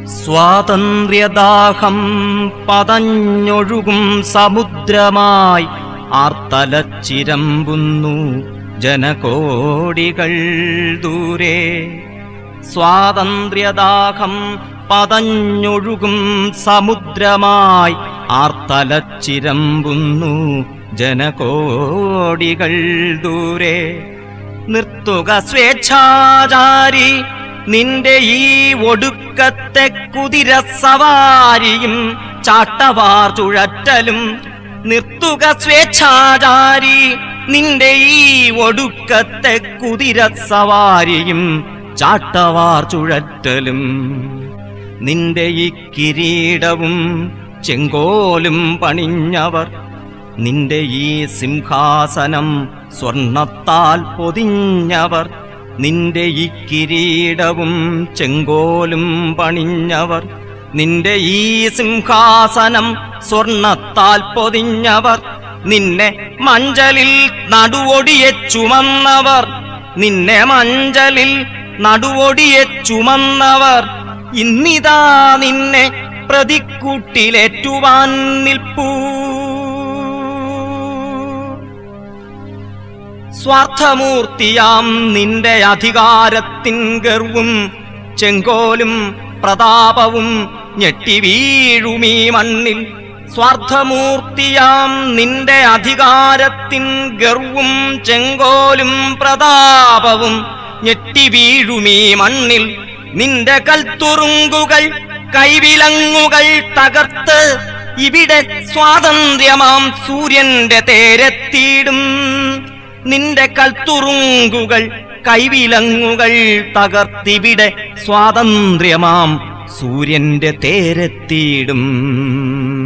സ്വാതന്ത്ര്യദാഹം പതഞ്ഞൊഴുകും സമുദ്രമായി ആർത്തലച്ചിരമ്പുന്നു ജനകോടികൾ ദൂരെ സ്വാതന്ത്ര്യദാഹം പതഞ്ഞൊഴുകും സമുദ്രമായി ആർത്തലച്ചിരമ്പുന്നു ജനകോടികൾ ദൂരെ നിർത്തുക സ്വേച്ഛാചാരി നിന്റെ ഈ ഒടുക്കത്തെ കുതിര സവാരിയും ചാട്ടവാർ ചുഴറ്റലും നിർത്തുക സ്വേച്ഛാചാരി നിന്റെ ഈ ഒടുക്കത്തെ കുതിര സവാരിയും ചാട്ടവാർ ചുഴറ്റലും നിന്റെ ഈ കിരീടവും ചെങ്കോലും പണിഞ്ഞവർ നിന്റെ ഈ സിംഹാസനം സ്വർണത്താൽ പൊതിഞ്ഞവർ നിന്റെ ഈ കിരീടവും ചെങ്കോലും പണിഞ്ഞവർ നിന്റെ ഈ സിംഹാസനം സ്വർണത്താൽ പൊതിഞ്ഞവർ നിന്നെ മഞ്ചലിൽ നടുവൊടിയെ ചുമന്നവർ നിന്നെ മഞ്ചലിൽ നടുവൊടിയെ ചുമന്നവർ ഇന്നിതാ നിന്നെ പ്രതിക്കൂട്ടിലേറ്റുവാൻ നിൽപ്പൂ സ്വാർത്ഥമൂർത്തിയാം നിന്റെ അധികാരത്തിൻ ഗർവും ചെങ്കോലും പ്രതാപവും ഞെട്ടി വീഴുമീ മണ്ണിൽ സ്വാർത്ഥമൂർത്തിയാം നിന്റെ അധികാരത്തിൻ ഗർവും ചെങ്കോലും പ്രതാപവും ഞെട്ടി വീഴുമീ മണ്ണിൽ നിന്റെ കൽത്തുറുങ്കുകൾ കൈവിലങ്ങുകൾ തകർത്ത് ഇവിടെ സ്വാതന്ത്ര്യമാം സൂര്യന്റെ തേരെത്തിയിടും നിന്റെ കൽത്തുറുങ്കുകൾ കൈവിലങ്ങുകൾ തകർത്തിവിടെ സ്വാതന്ത്ര്യമാം സൂര്യന്റെ തേരെത്തിയിടും